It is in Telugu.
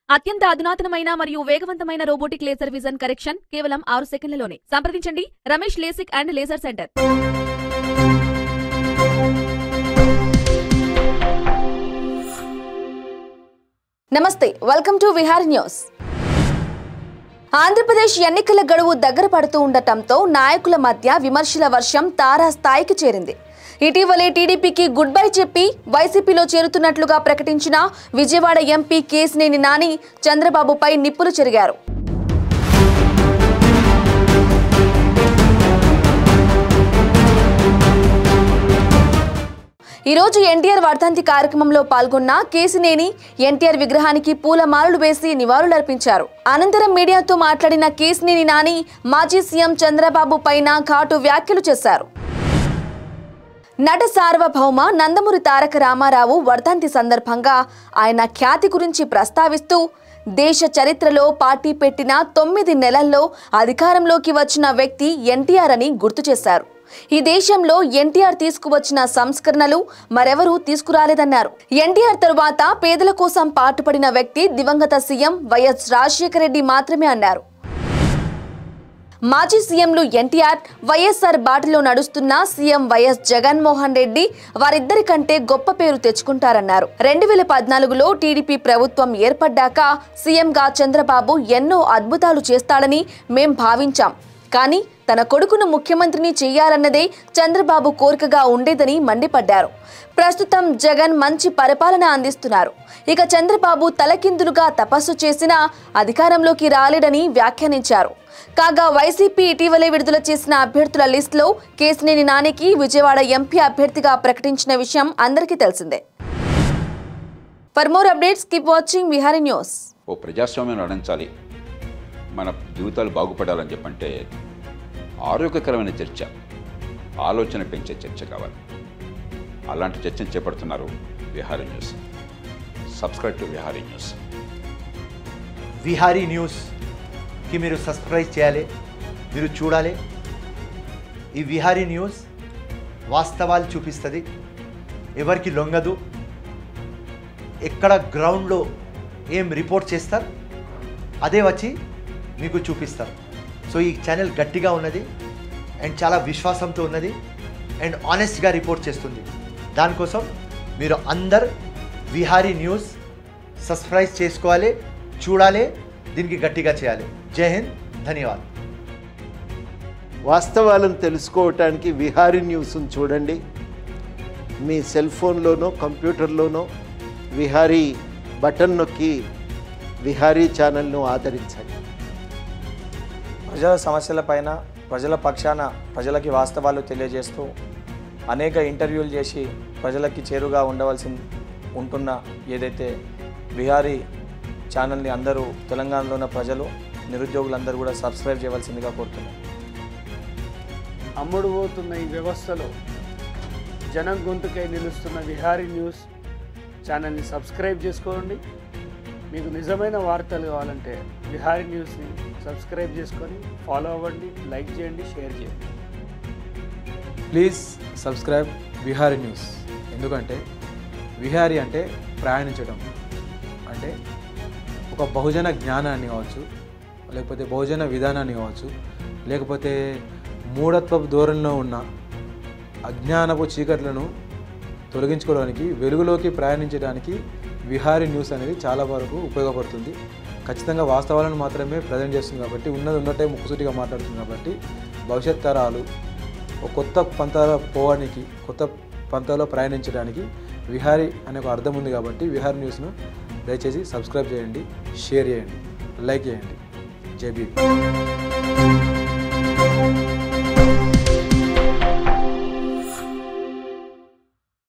అత్యంత అధునాతనమైన మరియు వేగవంతమైన రోబోటిక్ లేజర్ విజన్ కరెక్షన్ కేవలం ఆరు సెకండ్లలోనే సంప్రదించండి Ramesh lasik and laser centre నమస్తే welcome to Vihar news Andhra Pradesh ఎన్నికల గడువు దగ్గర పడుతూ ఉండటంతో నాయకుల మధ్య విమర్శల వర్షం తారా స్థాయికి చేరింది ఇటీవలే టీడీపీకి గుడ్ బై చెప్పి వైసీపీలో చేరుతున్నట్లుగా ప్రకటించిన విజయవాడ ఎంపీ కేసినేని నాని చంద్రబాబుపై నిప్పులు చెరిగారు ఈ రోజు ఎన్టీఆర్ వర్ధంతి కార్యక్రమంలో పాల్గొన్న కేసినేని ఎన్టీఆర్ విగ్రహానికి పూలమాలలు వేసి నివాళులర్పించారు అనంతరం మీడియాతో మాట్లాడిన కేసినేని నాని మాజీ సీఎం చంద్రబాబు పైన ఘాటు వ్యాఖ్యలు చేశారు నట సార్వభౌమ నందమూరి తారక రామారావు వర్ధంతి సందర్భంగా ఆయన ఖ్యాతి గురించి ప్రస్తావిస్తూ దేశ చరిత్రలో పార్టీ పెట్టిన తొమ్మిది నెలల్లో అధికారంలోకి వచ్చిన వ్యక్తి ఎన్టీఆర్ అని గుర్తు చేశారు ఈ దేశంలో ఎన్టీఆర్ తీసుకువచ్చిన సంస్కరణలు మరెవరూ తీసుకురాలేదన్నారు ఎన్టీఆర్ తరువాత పేదల కోసం పాటుపడిన వ్యక్తి దివంగత సీఎం వైఎస్ రాజశేఖర రెడ్డి మాత్రమే అన్నారు మాజీ సీఎంలు ఎన్టీఆర్ వైఎస్ఆర్ బాటలో నడుస్తున్న సీఎం వైఎస్ జగన్మోహన్ రెడ్డి వారిద్దరి కంటే గొప్ప పేరు తెచ్చుకుంటారన్నారు రెండు వేల పద్నాలుగులో టీడీపీ ప్రభుత్వం ఏర్పడ్డాక సీఎంగా చంద్రబాబు ఎన్నో అద్భుతాలు చేస్తాడని మేం భావించాం కానీ తన కొడుకును ముఖ్యమంత్రిని చేయాలన్నదే చంద్రబాబు కోరికగా ఉండేదని మండిపడ్డారు ప్రస్తుతం జగన్ మంచి పరిపాలన అందిస్తున్నారు ఇక చంద్రబాబు తలకిందులుగా తపస్సు చేసినా అధికారంలోకి రాలేడని వ్యాఖ్యానించారు కాగా వైసీపీ ఇటీవలే విడుదల చేసిన అభ్యర్థుల లిస్టులో కేసినేని నానికి విజయవాడ ఎంపీ అభ్యర్థిగా ప్రకటించిన విషయం అందరికీ తెలిసిందే for more updates keep watching Vihari news ఓ ప్రజాస్వామ్యం నడించాలి మన జీవితాలు బాగుపడాలని చెప్పంటే ఆరోగ్యకరమైన చర్చ ఆలోచన పెంచే చర్చ కావాలి అలాంటి చర్చను చేపడుతున్నారు Vihari news subscribe to Vihari news Vihari న్యూస్కి మీరు సబ్స్క్రైబ్ చేయాలి మీరు చూడాలి ఈ విహారీ న్యూస్ వాస్తవాలు చూపిస్తుంది ఎవరికి లొంగదు ఎక్కడ గ్రౌండ్లో ఏం రిపోర్ట్ చేస్తారు అదే వచ్చి మీకు చూపిస్తారు సో ఈ ఛానల్ గట్టిగా ఉన్నది అండ్ చాలా విశ్వాసంతో ఉన్నది అండ్ ఆనెస్ట్గా రిపోర్ట్ చేస్తుంది దానికోసం మీరు అందరు విహారీ న్యూస్ సబ్స్క్రైబ్ చేసుకోవాలి చూడాలి దీనికి గట్టిగా చేయాలి జై హింద్ ధన్యవాదాలు వాస్తవాలను తెలుసుకోవటానికి విహారీ న్యూస్ను చూడండి మీ సెల్ ఫోన్లోనో కంప్యూటర్లోనో విహారీ బటన్ నొక్కి విహారీ ఛానల్ను ఆదరించండి ప్రజల సమస్యలపైన ప్రజల పక్షాన ప్రజలకి వాస్తవాలు తెలియజేస్తూ అనేక ఇంటర్వ్యూలు చేసి ప్రజలకి చేరుగా ఉండవలసి ఉంటున్న ఏదైతే విహారీ ఛానల్ని అందరూ తెలంగాణలో ఉన్న ప్రజలు నిరుద్యోగులందరూ కూడా సబ్స్క్రైబ్ చేయవలసిందిగా కోరుతున్నాం అమ్ముడు పోతున్న ఈ వ్యవస్థలో జనం గొంతుకై నిలుస్తున్న విహారీ న్యూస్ ఛానల్ని సబ్స్క్రైబ్ చేసుకోండి మీకు నిజమైన వార్తలు కావాలంటే విహారీ న్యూస్ని సబ్స్క్రైబ్ చేసుకొని ఫాలో అవ్వండి లైక్ చేయండి షేర్ చేయండి ప్లీజ్ సబ్స్క్రైబ్ విహారీ న్యూస్ ఎందుకంటే విహారీ అంటే ప్రయాణించడం అంటే ఒక బహుజన జ్ఞానాన్ని కావచ్చు లేకపోతే బహుజన విధానాన్ని కావచ్చు లేకపోతే మూఢత్వపు ధోరణిలో ఉన్న అజ్ఞానపు చీకట్లను తొలగించుకోవడానికి వెలుగులోకి ప్రయాణించడానికి విహారీ న్యూస్ అనేది చాలా వరకు ఉపయోగపడుతుంది ఖచ్చితంగా వాస్తవాలను మాత్రమే ప్రజెంట్ చేస్తుంది కాబట్టి ఉన్నది ఉన్నట్టే ముక్కుసూటిగా మాట్లాడుతుంది కాబట్టి భవిష్యత్ తరాలు ఒక కొత్త పంతాల పోవడానికి కొత్త పంతాలో ప్రయాణించడానికి విహారీ అనే ఒక అర్థం ఉంది కాబట్టి విహారీ న్యూస్ను దయచేసి సబ్స్క్రైబ్ చేయండి షేర్ చేయండి లైక్ చేయండి జై భీమ్